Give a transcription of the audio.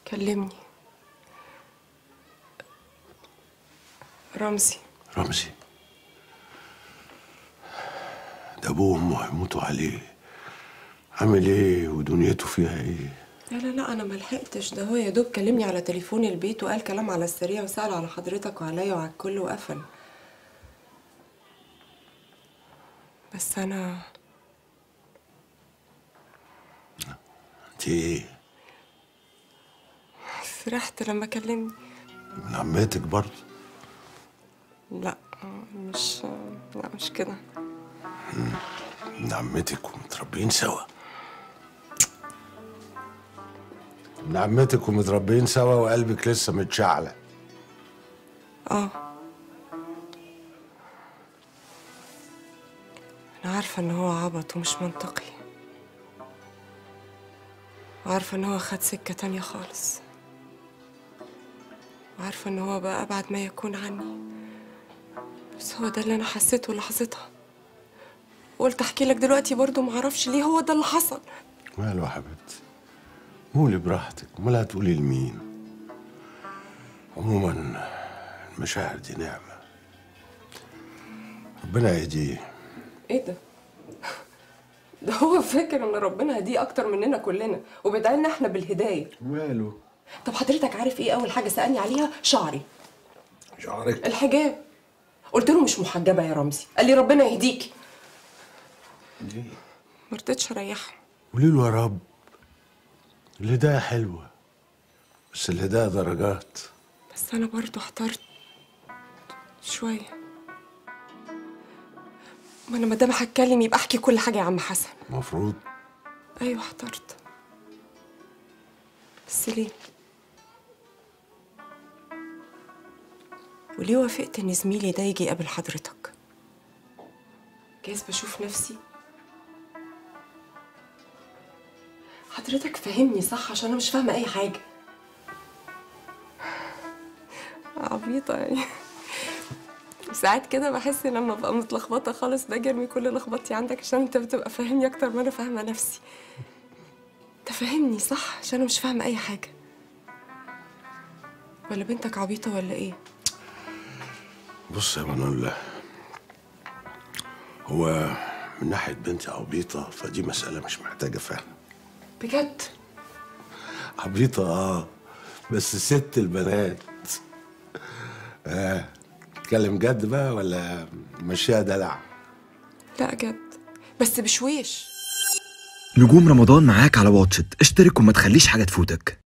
كلمني رمزي رمزي ده ابوه وامه هيموتوا عليه عامل ايه ودنيته فيها ايه لا لا لا انا ما لحقتش ده هو يا دوب كلمني على تليفون البيت وقال كلام على السريع وسأل على حضرتك وعليا وعلى الكل وقفل بس انا انت ايه فرحت لما كلمني من عمتك برضه لا مش لا مش كده من عمتك ومتربيين سوا من عمتك ومتربيين سوا وقلبك لسه متشعلق اه انا عارفه ان هو عبط ومش منطقي وعارفه ان هو خد سكه تانية خالص وعارفه ان هو بقى ابعد ما يكون عني بس هو ده اللي انا حسيته لحظتها وقلت احكي لك دلوقتي برضو معرفش ليه هو ده اللي حصل ماله يا حبيبتي قولي براحتك امال هتقولي لمين عموما المشاعر دي نعمة ربنا يهديه ايه ده ده هو فاكر ان ربنا هديه اكتر مننا كلنا وبيدعي لنا احنا بالهدايه ماله طب حضرتك عارف ايه اول حاجه سالني عليها شعري شعرك الحجاب قلت له مش محجبه يا رمزي قال لي ربنا يهديكي ليه ما رضيتش اريحه قولي له يا رب الهداية حلوة بس الهداية درجات بس انا برضو احترت شويه ما انا ما دام هتكلم يبقى احكي كل حاجه يا عم حسن المفروض ايوه احترت بس ليه وليه وافقت ان زميلي ده يجي يقابل حضرتك جايز بشوف نفسي حضرتك فهمني صح عشان انا مش فاهمه اي حاجه عبيطه يعني ساعات كده بحس ان لما ابقى متلخبطه خالص باجي ارمي كل لخبطتي عندك عشان انت بتبقى فاهمني اكتر ما انا فاهمه نفسي انت فاهمني صح عشان انا مش فاهمه اي حاجه ولا بنتك عبيطه ولا ايه بص يا منولة هو من ناحية بنتي عبيطة فدي مسألة مش محتاجة فهم بجد عبيطة اه بس ست البنات اه تتكلم جد بقى ولا مشيها دلع لا جد بس بشويش نجوم رمضان معاك على واتشت اشترك وما تخليش حاجة تفوتك